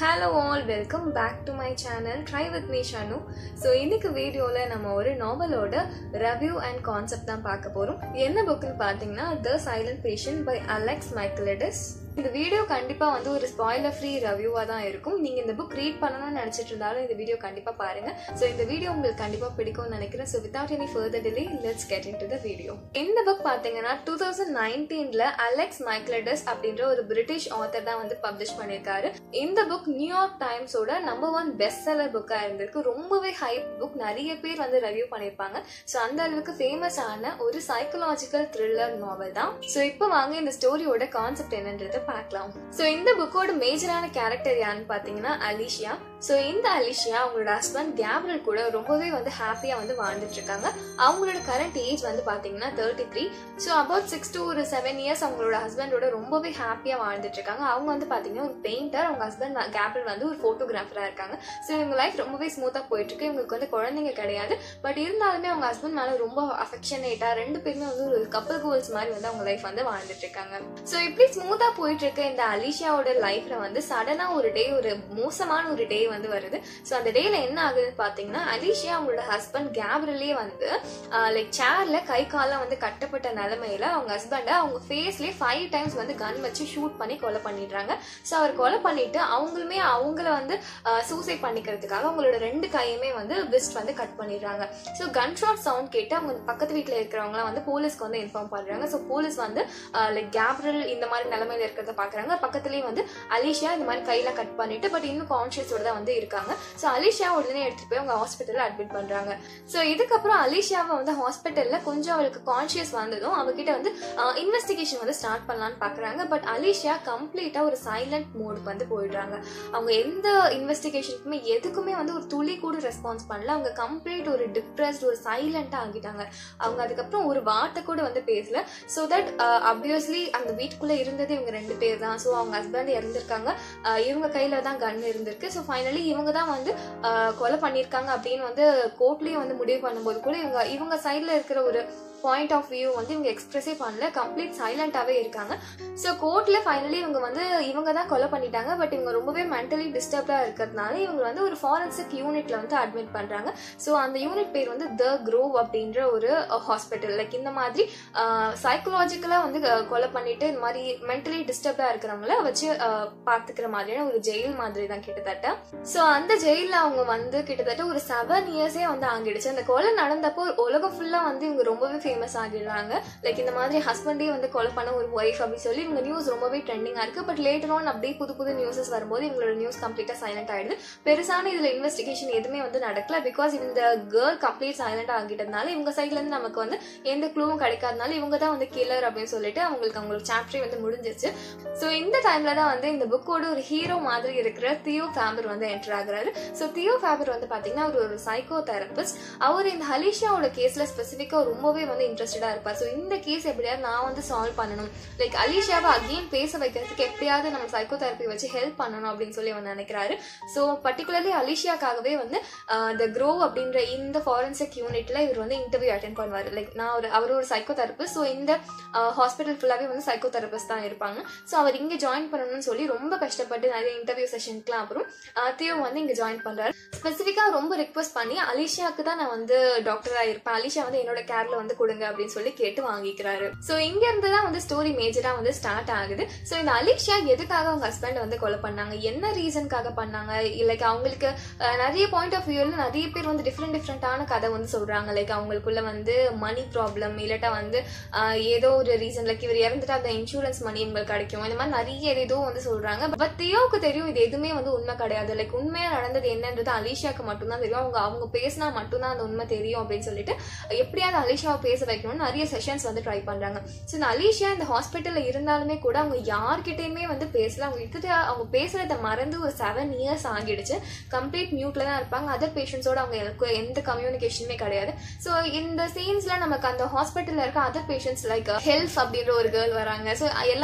hello all welcome back to my channel try with me Shanu so இன்னைக்கு வீடியோவில் நம்ம ஒரு நாவலோட ரிவ்யூ அண்ட் கான்செப்ட் தான் பார்க்க போகிறோம் என்ன புக்குன்னு பார்த்தீங்கன்னா the silent patient by Alex Michaelides இந்த வீடியோ கண்டிப்பாக வந்து ஒரு ஸ்பாயிலர் ஃப்ரீ ரிவ்யூவாக தான் இருக்கும் நீங்கள் இந்த புக் ரீட் பண்ணணும்னு நினச்சிட்டு இருந்தாலும் இந்த வீடியோ கண்டிப்பாக பாருங்கள் ஸோ இந்த வீடியோ உங்களுக்கு கண்டிப்பாக பிடிக்கும்னு நினைக்கிறேன் so without any further delay let's get into the video இந்த புக் பார்த்தீங்கன்னா டூ தௌசண்ட் நைன்டீனில் அலெக்ஸ் மைக்லடஸ் அப்படின்ற ஒரு பிரிட்டிஷ் ஆத்தர் தான் வந்து பப்ளிஷ் பண்ணியிருக்காரு இந்த புக் நியூயார்க் டைம்ஸோட நம்பர் ஒன் பெஸ்ட் செல்லர் புக்காக இருந்திருக்கு ரொம்பவே ஹைப் புக் நிறைய பேர் வந்து ரிவ்யூ பண்ணியிருப்பாங்க ஸோ அந்த அளவுக்கு ஃபேமஸ் ஆன ஒரு சைக்கலாஜிக்கல் த்ரில்லர் நாவல் தான் ஸோ இப்போ வாங்க இந்த ஸ்டோரியோட கான்செப்ட் என்னன்றதை பார்க்கலாம் ஸோ இந்த புக்கோட மேஜரான கேரக்டர் யாருன்னு பார்த்தீங்கன்னா அலிஷியா ஸோ இந்த அலிஷியா அவங்களோட ஹஸ்பண்ட் கேப்ரல் கூட ரொம்பவே வந்து ஹாப்பியாக வந்து வாழ்ந்துட்டு இருக்காங்க அவங்களோட கரண்ட் ஏஜ் வந்து பார்த்தீங்கன்னா thirty three so about six to ஒரு செவன் இயர்ஸ் அவங்களோட ஹஸ்பண்டோட ரொம்பவே ஹாப்பியாக வாழ்ந்துட்டு இருக்காங்க அவங்க வந்து பார்த்தீங்கன்னா ஒரு பெயிண்டர் அவங்க ஹஸ்பண்ட் கேப்ரல் வந்து ஒரு ஃபோட்டோகிராஃபராக இருக்காங்க ஸோ இவங்க லைஃப் ரொம்பவே ஸ்மூத்தாக போயிட்டு இருக்கு இவங்களுக்கு வந்து குழந்தைங்க கிடையாது பட் இருந்தாலுமே அவங்க ஹஸ்பண்ட் மேலே ரொம்ப அஃபெக்ஷனேட்டாக ரெண்டு பேருமே வந்து ஒரு கப்பல் கோல்ஸ் மாதிரி வந்து அவங்க லைஃப் வந்து வாழ்ந்துட்டு இருக்காங்க ஸோ இப்படி ஸ்மூத்தாக போயிட்டு இருக்க இந்த அலிஷியாவோட லைஃப்ல வந்து சடனாக ஒரு டே ஒரு மோசமான ஒரு டே வந்து வருது ஸோ அந்த டேல என்ன ஆகுதுன்னு பார்த்தீங்கன்னா அலிஷியா அவங்களோட ஹஸ்பண்ட் கேப்ரலே வந்து லைக் சேர்ல கை காலம் வந்து கட்டப்பட்ட நிலமையில அவங்க ஹஸ்பண்டை அவங்க ஃபேஸ்லேயே ஃபைவ் டைம்ஸ் வந்து கன் வச்சு ஷூட் பண்ணி கொலை பண்ணிடுறாங்க ஸோ அவர் கொலை பண்ணிட்டு அவங்களுமே அவங்கள வந்து சூசைட் பண்ணிக்கிறதுக்காக அவங்களோட ரெண்டு கையுமே வந்து விஸ்ட் வந்து கட் பண்ணிடுறாங்க ஸோ கன் ஷாட் சவுண்ட் கேட்டு அவங்க பக்கத்து வீட்டில் இருக்கிறவங்களாம் வந்து போலீஸ்க்கு வந்து இன்ஃபார்ம் பண்ணுறாங்க ஸோ போலீஸ் வந்து லைக் கேப்ரல் இந்த மாதிரி நிலைமையில இருக்கிறத பார்க்குறாங்க பக்கத்துலேயே வந்து அலிஷியா இந்த மாதிரி கையில் கட் பண்ணிட்டு பட் இன்னும் கான்ஷியஸோட தான் வந்து இருக்காங்க ஸோ அலிஷியா உடனே எடுத்துட்டு போய் அவங்க ஹாஸ்பிட்டலில் அட்மிட் பண்ணுறாங்க ஸோ இதுக்கப்புறம் அலிஷியாவை வந்து ஹாஸ்பிட்டலில் கொஞ்சம் அவளுக்கு கான்ஷியஸ் வந்ததும் அவகிட்ட வந்து இன்வெஸ்டிகேஷன் வந்து ஸ்டார்ட் பண்ணலான்னு பார்க்குறாங்க பட் அலிஷியா கம்ப்ளீட்டாக ஒரு சைலண்ட் மோடுக்கு வந்து போயிடுறாங்க அவங்க எந்த இன்வெஸ்டிகேஷனுக்குமே எதுக்குமே வந்து ஒரு துளி கூட ரெஸ்பான்ஸ் பண்ணல அவங்க கம்ப்ளீட் ஒரு டிப்ரெஸ்ட் ஒரு சைலண்டாக ஆகிட்டாங்க அவங்க அதுக்கப்புறம் ஒரு வார்த்தை கூட வந்து பேசல ஸோ தட் அப்வியஸ்லி அந்த வீட்டுக்குள்ளே இருந்தது இவங்க ரெண்டு பேர் தான் ஸோ அவங்க ஹஸ்பண்ட் இறந்துருக்காங்க இவங்க கையில் தான் கன் இருந்திருக்கு ஸோ ஃபைனலி இவங்க தான் வந்து கொலை பண்ணியிருக்காங்க அப்படின்னு வந்து கோர்ட்லேயும் வந்து முடிவு பண்ணும்போது கூட இவங்க இவங்க சைடில் இருக்கிற ஒரு பாயிண்ட் ஆஃப் வியூ வந்து இவங்க எக்ஸ்பிரஸே பண்ணல கம்ப்ளீட் சைலண்டாகவே இருக்காங்க ஸோ கோர்ட்டில் ஃபைனலி இவங்க வந்து இவங்க தான் கொலை பண்ணிட்டாங்க பட் இவங்க ரொம்பவே மென்டலி டிஸ்டர்ப்டாக இருக்கிறதுனால இவங்க வந்து ஒரு ஃபாரன்சிக் யூனிட்ல வந்து அட்மிட் பண்ணுறாங்க ஸோ அந்த யூனிட் பேர் வந்து த க்ரோவ் அப்படின்ற ஒரு ஹாஸ்பிட்டல் லைக் இந்த மாதிரி சைக்கலாஜிக்கலாக வந்து கொலை பண்ணிட்டு இந்த மாதிரி மென்டலி டிஸ்டர்ப்டாக இருக்கிறவங்கள வச்சு பார்த்துக்கிற மாதிரியான ஒரு ஜெயில் மாதிரி தான் கிட்டத்தட்ட ஸோ அந்த ஜெயிலில் அவங்க வந்து கிட்டத்தட்ட ஒரு செவன் இயர்ஸே வந்து ஆகிடுச்சு அந்த கொலை நடந்தப்போ உலகம் ஃபுல்லாக வந்து இவங்க ரொம்பவே ஃபேமஸ் ஆகிடுறாங்க லைக் இந்த மாதிரி ஹஸ்பண்டே வந்து கொலை பண்ண ஒரு ஒய்ஃப் அப்படின்னு சொல்லி இவங்க நியூஸ் ரொம்பவே ட்ரெண்டிங்காக இருக்கு பட் லேட்டர் ஆன் அப்படியே புது புது நியூஸஸ் வரும்போது இவங்களோட நியூஸ் கம்ப்ளீட்டாக சைலண்ட் ஆயிடுது பெருசான இதில் இன்வெஸ்டிகேஷன் எதுவுமே வந்து நடக்கல பிகாஸ் இந்த கேர்ள் கம்ப்ளீட் சைலண்ட் ஆகிட்டதுனால இவங்க சைட்லேருந்து நமக்கு வந்து எந்த க்ளூவும் கிடைக்காதனால இவங்க தான் வந்து கில்லர் அப்படின்னு சொல்லிட்டு அவங்களுக்கு அவங்களோட சாப்டரே வந்து முடிஞ்சிச்சு ஸோ இந்த டைம்ல தான் வந்து இந்த புக்கோட ஒரு ஹீரோ மாதிரி இருக்கிற தியோ ஃபேபர் வந்து என்டர் ஆகுறாரு ஸோ தியோ ஃபேபர் வந்து பார்த்தீங்கன்னா அவர் ஒரு சைக்கோ தெரபிஸ்ட் அவர் இந்த ஹலிஷாவோட கேஸில் ஸ்பெசிஃபிக்காக ரொம்பவே வந்து இன்ட்ரெஸ்டடாக இருப்பார் ஸோ இந்த கேஸ் எப்படியாவது நான் வந்து சால்வ் பண்ணணும் லைக் அலிஷாவை அகெயின் பேச வைக்கிறதுக்கு எப்படியாவது நம்ம சைக்கோ தெரப்பி வச்சு ஹெல்ப் பண்ணணும் அப்படின்னு சொல்லி அவர் நினைக்கிறாரு ஸோ பர்டிகுலர்லி அலிஷியாக்காகவே வந்து த க்ரோ அப்படின்ற இந்த ஃபாரன்சிக் யூனிட்ல இவர் வந்து இன்டர்வியூ அட்டன் பண்ணுவார் லைக் நான் ஒரு அவர் ஒரு சைக்கோ தெரபிஸ்ட் ஸோ இந்த ஹாஸ்பிட்டல் ஃபுல்லாகவே வந்து சைக்கோ தெரபிஸ்ட் தான் இருப்பாங்க ஸோ அவர் இங்கே ஜாயின் பண்ணணும்னு சொல்லி ரொம்ப கஷ்டப்பட்டு நிறைய இன்டர்வியூ செஷனுக்குலாம் அப்புறம் தியோ வந்து இங்கே ஜாயின் பண்ணுறாரு ஸ்பெசிஃபிக்காக ரொம்ப ரிக்வஸ்ட் பண்ணி அலிஷியாவுக்கு தான் நான் வந்து டாக்டராக இருப்பேன் அலிஷா வந்து என்னோட கேர்ல வந்து கொடுங்க அப்படின்னு சொல்லி கேட்டு வாங்கிக்கிறாரு ஸோ இங்க இருந்து தான் வந்து ஸ்டோரி மேஜரா வந்து ஸ்டார்ட் ஆகுது ஸோ இந்த அலிஷா எதுக்காக அவங்க ஹஸ்பண்ட் வந்து கொலை பண்ணாங்க என்ன ரீசனுக்காக பண்ணாங்க லைக் அவங்களுக்கு நிறைய பாயிண்ட் ஆஃப் வியூல நிறைய பேர் வந்து டிஃப்ரெண்ட் டிஃப்ரெண்டான கதை வந்து சொல்றாங்க லைக் அவங்களுக்குள்ள வந்து மணி ப்ராப்ளம் இல்லாட்டா வந்து ஏதோ ஒரு ரீசன் லைக் இவர் இறந்துட்டு அந்த இன்சூரன்ஸ் மணி உங்களுக்கு கிடைக்கும் இந்த மாதிரி நிறைய ஏதோ வந்து சொல்றாங்க பட் தியோவுக்கு தெரியும் இது எதுவுமே வந்து உண்மை கிடையாது லைக் உண்மையா நடந்தது என்னன்றது அலிஷாக்கு மட்டும்தான் தெரியும் அவங்க அவங்க பேசினா மட்டும்தான் அந்த உண்மை தெரியும் அப்படின்னு சொல்லிட்டு எப்படியாவது அலிஷாவை பேச வைக்கணும்னு நிறைய செஷன்ஸ் வந்து ட்ரை பண்றாங்க ஸோ இந்த அலிஷா இந்த ஹாஸ்பிட்டல்ல இருந்தாலுமே கூட அவங்க யார்கிட்டயுமே வந்து பேசல அவங்க கிட்ட அவங்க பேசுறத மறந்து ஒரு செவன் இயர்ஸ் ஆகிடுச்சு கம்ப்ளீட் மியூட்ல தான் இருப்பாங்க அதர் பேஷண்ட்ஸோட அவங்க எந்த கம்யூனிகேஷனுமே கிடையாது ஸோ இந்த சீன்ஸ்ல நமக்கு அந்த ஹாஸ்பிட்டல்ல இருக்க அதர் பேஷண்ட்ஸ் லைக் ஹெல்ப் அப்படின்ற ஒரு கேர்ள் வராங்க ஸோ எல்லாருமே வந்து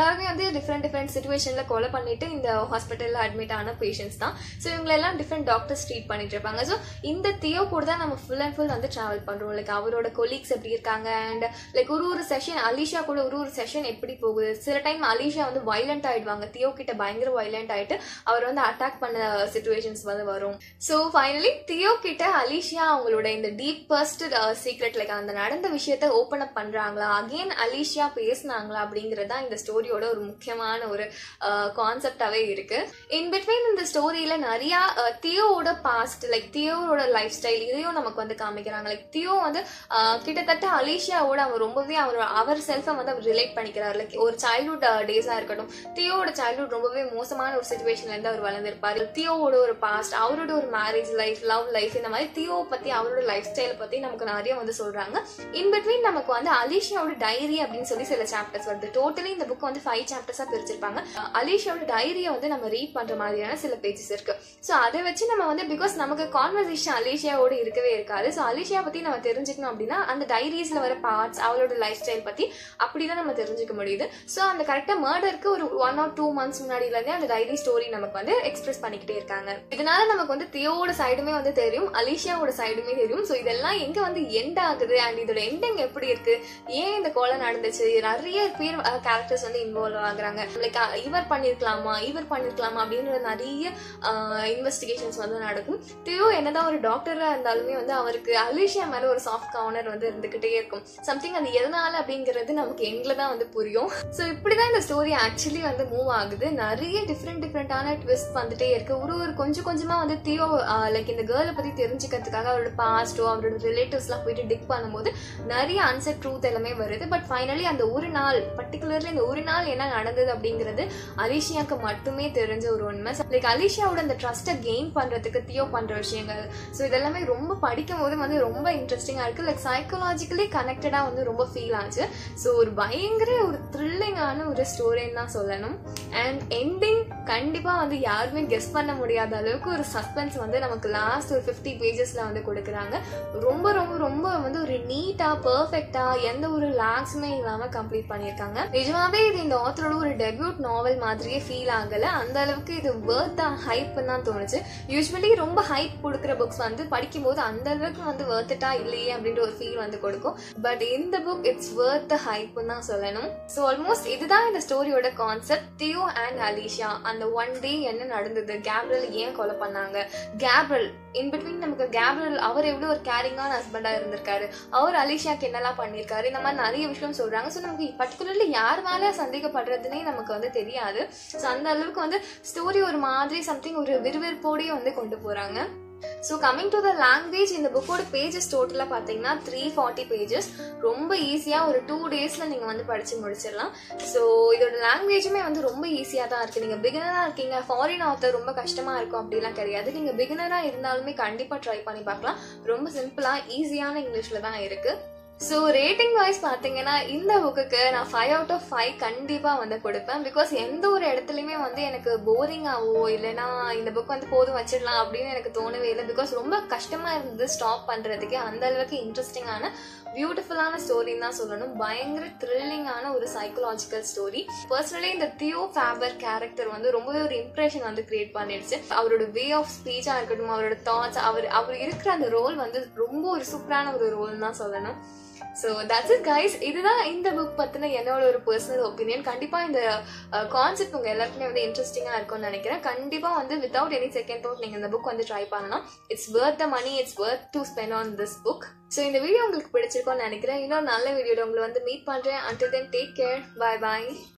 டிஃப்ரெண்ட் டிஃப்ரெண்ட் சுச்சுவேஷன்ல கொலை பண்ணிட்டு இந்த ஹாஸ்பிட்டல்ல அட்மிட் ஆன பேஷண்ட்ஸ் தான் ஸோ இவங்க எல்லாம் டிஃப்ரெண்ட் டாக்டர்ஸ் ட்ரீட் பண்ணிட்டு இருப்பாங்க ஸோ இந்த தியோ கூட தான் நம்ம ஃபுல் அண்ட் ஃபுல் வந்து டிராவல் பண்றோம் லைக் அவரோட கொலீக்ஸ் எப்படி இருக்காங்க அண்ட் லைக் ஒரு ஒரு செஷன் அலிஷா கூட ஒரு ஒரு செஷன் எப்படி போகுது சில டைம் அலிஷா வந்து வைலண்ட் ஆயிடுவாங்க தியோ கிட்ட பயங்கர வைலண்ட் ஆயிட்டு அவர் வந்து அட்டாக் பண்ண சுச்சுவேஷன்ஸ் வந்து வரும் ஸோ ஃபைனலி தியோ கிட்ட அலிஷா அவங்களோட இந்த டீப்பஸ்ட் சீக்ரெட் லைக் அந்த நடந்த விஷயத்த ஓப்பன் அப் பண்றாங்களா அகெயின் அலிஷா பேசினாங்களா அப்படிங்கிறது தான் இந்த ஸ்டோரியோட ஒரு முக்கியமான ஒரு கான்செப்டாவே இருக்கு இன் பிட்வீன் இந்த ஸ்டோரியில நிறைய அஹ், தியோவோட பாஸ்ட் லைக் தியோவோட லைஃப் ஸ்டைல் இதையும் நமக்கு வந்து காமிக்கிறாங்க லைக் தியோ வந்து அஹ், கிட்டத்தட்ட அலிஷியாவோட அவர் ரொம்பவே அவர் அவர் செல்ஃபை வந்து அவர் ரிலேட் பண்ணிக்கிறார் லைக் ஒரு சைல்ட்ஹுட் டேஸா இருக்கட்டும் தியோவோட சைல்ட்ஹுட் ரொம்பவே மோசமான ஒரு சுச்சுவேஷன்ல இருந்து அவர் வளர்ந்திருப்பாரு தியோவோட ஒரு பாஸ்ட் அவரோட ஒரு மேரேஜ் லைஃப் லவ் லைஃப் இந்த மாதிரி தியோ பத்தி அவரோட லைஃப் ஸ்டைலை பத்தி நமக்கு நிறைய வந்து சொல்றாங்க இன் பிட்வீன் நமக்கு வந்து அலிஷியாவோட டைரி அப்படின்னு சொல்லி சில சாப்டர்ஸ் வருது டோட்டலி இந்த புக் வந்து ஃபைவ் சாப்டர்ஸா பிரிச்சிருப்பாங்க அஹ் அலிஷியாவோட டைரியை வந்து நம்ம ரீட் பண்ற மாதிரியான சில பேஜஸ் இருக்கு ஸோ அதை வச்சு நம்ம வந்து பிகாஸ் நமக்கு கான்வர்சேஷன் அலிஷியாவோட இருக்கவே இருக்காது ஸோ அலிஷியா பத்தி நம்ம தெரிஞ்சுக்கணும் அப்படின்னா அந்த டைரிஸ்ல வர பார்ட்ஸ் அவளோட லைஃப் ஸ்டைல் பத்தி அப்படிதான் நம்ம தெரிஞ்சுக்க முடியுது ஸோ அந்த கரெக்டா மர்டருக்கு ஒரு ஒன் ஆர் டூ மந்த்ஸ் முன்னாடில இருந்தே அந்த டைரி ஸ்டோரி நமக்கு வந்து எக்ஸ்பிரஸ் பண்ணிக்கிட்டே இருக்காங்க இதனால நமக்கு வந்து தியோவோட சைடுமே வந்து தெரியும் அலிஷியாவோட சைடுமே தெரியும் ஸோ இதெல்லாம் எங்க வந்து எண்ட் ஆகுது அண்ட் இதோட எண்டிங் எப்படி இருக்கு ஏன் இந்த கொலை நடந்துச்சு நிறைய பேர் கேரக்டர்ஸ் வந்து இன்வால்வ் ஆகுறாங்க லைக் இவர் பண்ணிருக்கலாமா இவர் பண்ணிருக்கலாமா அப்படின்ற நிறைய இன்வெஸ்டிகேஷன்ஸ் வந்து நடக்கும் தியோ என்னதான் ஒரு டாக்டரா இருந்தாலுமே வந்து அவருக்கு அலிஷியா மேல ஒரு சாஃப்ட் கவுனர் வந்து இருந்துகிட்டே இருக்கும் சம்திங் அது எதனால அப்படிங்கிறது நமக்கு எங்களை தான் வந்து புரியும் ஸோ இப்படிதான் இந்த ஸ்டோரி ஆக்சுவலி வந்து மூவ் ஆகுது நிறைய டிஃப்ரெண்ட் டிஃப்ரெண்டான ட்விஸ்ட் வந்துட்டே இருக்கு ஒரு ஒரு கொஞ்சம் கொஞ்சமா வந்து தியோ லைக் இந்த கேர்ளை பத்தி தெரிஞ்சுக்கிறதுக்காக அவரோட பாஸ்டோ அவரோட ரிலேட்டிவ்ஸ்லாம் போயிட்டு டிக் பண்ணும்போது நிறைய அன்செட் ட்ரூத் எல்லாமே வருது பட் ஃபைனலி அந்த ஒரு நாள் பர்டிகுலர்லி இந்த ஒரு நாள் என்ன நடந்தது அப்படிங்கிறது அலிஷியாக்கு மட்டுமே தெரிஞ்ச ஒரு உண்மை லைக் அலிஷியாவோட அந்த ட்ரஸ்ட்டை கெயின் பண்றதுக்கு தியோ பண்ற விஷயங்கள் ஸோ இதெல்லாமே ரொம்ப படிக்கும் போது வந்து ரொம்ப இன்ட்ரெஸ்டிங்கா இருக்கு லைக் சைக்கலாஜிக்கலி கனெக்டடா வந்து ரொம்ப ஃபீல் ஆச்சு ஸோ ஒரு பயங்கர ஒரு த்ரில்லிங்கான ஒரு ஸ்டோரின்னு தான் சொல்லணும் அண்ட் எண்டிங் கண்டிப்பா வந்து யாருமே கெஸ் பண்ண முடியாத அளவுக்கு ஒரு சஸ்பென்ஸ் வந்து நமக்கு லாஸ்ட் ஒரு ஃபிஃப்டி பேஜஸ்ல வந்து கொடுக்குறாங்க ரொம்ப ரொம்ப ரொம்ப வந்து ஒரு நீட்டா பெர்ஃபெக்டா எந்த ஒரு லாக்ஸுமே இல்லாம கம்ப்ளீட் பண்ணியிருக்காங்க நிஜமாவே இது இந்த ஆத்தரோட ஒரு டெபியூட் நாவல் மாதிரியே ஃபீல் ஆகல அந்த அளவுக்கு இது வேர்த் ஹைப் தான் தோணுச்சு யூஸ்வலி ரொம்ப ஹைப் கொடுக்குற புக்ஸ் வந்து படிக்கும்போது அந்த அளவுக்கு வந்து வேர்த்தட்டா இல்லையே அப்படின்ற ஒரு ஃபீல் வந்து கொடுக்கும் பட் இந்த புக் இட்ஸ் வேர்த் ஹைப் தான் சொல்லணும் ஸோ ஆல்மோஸ்ட் இதுதான் இந்த ஸ்டோரியோட கான்செப்ட் தியோ அண்ட் அலிஷா அந்த ஒன் டே என்ன நடந்தது கேப்ரல் ஏன் கொலை பண்ணாங்க கேப்ரல் இன் பிட்வீன் நமக்கு கேப்ரல் அவர் எவ்வளவு ஒரு கேரிங்கான ஹஸ்பண்டா இருந்திருக்காரு அவர் அலிஷாக்கு என்னெல்லாம் பண்ணியிருக்காரு இந்த மாதிரி நிறைய விஷயம் சொல்றாங்க ஸோ நமக்கு பர்டிகுலர்லி யார் மேல சந்தேகப்படுறதுனே நமக்கு வந்து தெரியாது ஸோ அந்த அளவுக்கு வந்து ஸ்டோரி ஒரு மாதிரி சம்திங் ஒரு விறுவிறுப்போடயே வந்து கொண்டு போறாங்க so coming to the language இந்த புக்கோட பேஜஸ் டோட்டலாக பார்த்தீங்கன்னா த்ரீ ஃபார்ட்டி பேஜஸ் ரொம்ப ஈஸியாக ஒரு டூ டேஸில் நீங்கள் வந்து படித்து முடிச்சிடலாம் ஸோ இதோட லாங்குவேஜுமே வந்து ரொம்ப ஈஸியாக தான் இருக்குது நீங்கள் பிகினராக இருக்கீங்க ஃபாரின் ஆத்தர் ரொம்ப கஷ்டமாக இருக்கும் அப்படிலாம் கிடையாது நீங்கள் பிகினராக இருந்தாலுமே கண்டிப்பாக ட்ரை பண்ணி பார்க்கலாம் ரொம்ப சிம்பிளாக ஈஸியான இங்கிலீஷில் தான் இருக்குது ஸோ ரேட்டிங் வைஸ் பார்த்தீங்கன்னா இந்த புக்குக்கு நான் ஃபைவ் அவுட் ஆஃப் ஃபைவ் கண்டிப்பாக வந்து கொடுப்பேன் பிகாஸ் எந்த ஒரு இடத்துலையுமே வந்து எனக்கு போரிங்காவோ இல்லைன்னா இந்த புக் வந்து போதும் வச்சிடலாம் அப்படின்னு எனக்கு தோணவே இல்லை பிகாஸ் ரொம்ப கஷ்டமாக இருந்தது ஸ்டாப் பண்ணுறதுக்கு அந்த அளவுக்கு இன்ட்ரெஸ்டிங்கான பியூட்டிஃபுல்லான ஸ்டோரின்னு தான் சொல்லணும் பயங்கர த்ரில்லிங்கான ஒரு சைக்கலாஜிக்கல் ஸ்டோரி பர்சனலி இந்த தியோ ஃபேபர் கேரக்டர் வந்து ரொம்பவே ஒரு இம்ப்ரெஷன் வந்து கிரியேட் பண்ணிடுச்சு அவரோட வே ஆஃப் ஸ்பீச்சாக இருக்கட்டும் அவரோட தாட்ஸ் அவர் அவர் இருக்கிற அந்த ரோல் வந்து ரொம்ப ஒரு சூப்பரான ஒரு ரோல் தான் சொல்லணும் ஸோ தட்ஸ் இட் கைஸ் இதுதான் இந்த புக் பற்றின என்னோட ஒரு பர்சனல் ஒப்பீனியன் கண்டிப்பாக இந்த கான்செப்ட் உங்கள் எல்லாருக்குமே வந்து இன்ட்ரெஸ்டிங்காக இருக்கும்னு நினைக்கிறேன் கண்டிப்பாக வந்து வித்தவுட் எனி செகண்ட் தாட் நீங்கள் இந்த புக் வந்து ட்ரை பண்ணலாம் it's worth the money it's worth to spend on this book so இந்த வீடியோ உங்களுக்கு பிடிச்சிருக்கோம்னு நினைக்கிறேன் இன்னொரு நல்ல வீடியோட உங்களை வந்து மீட் பண்ணுறேன் until then take care bye bye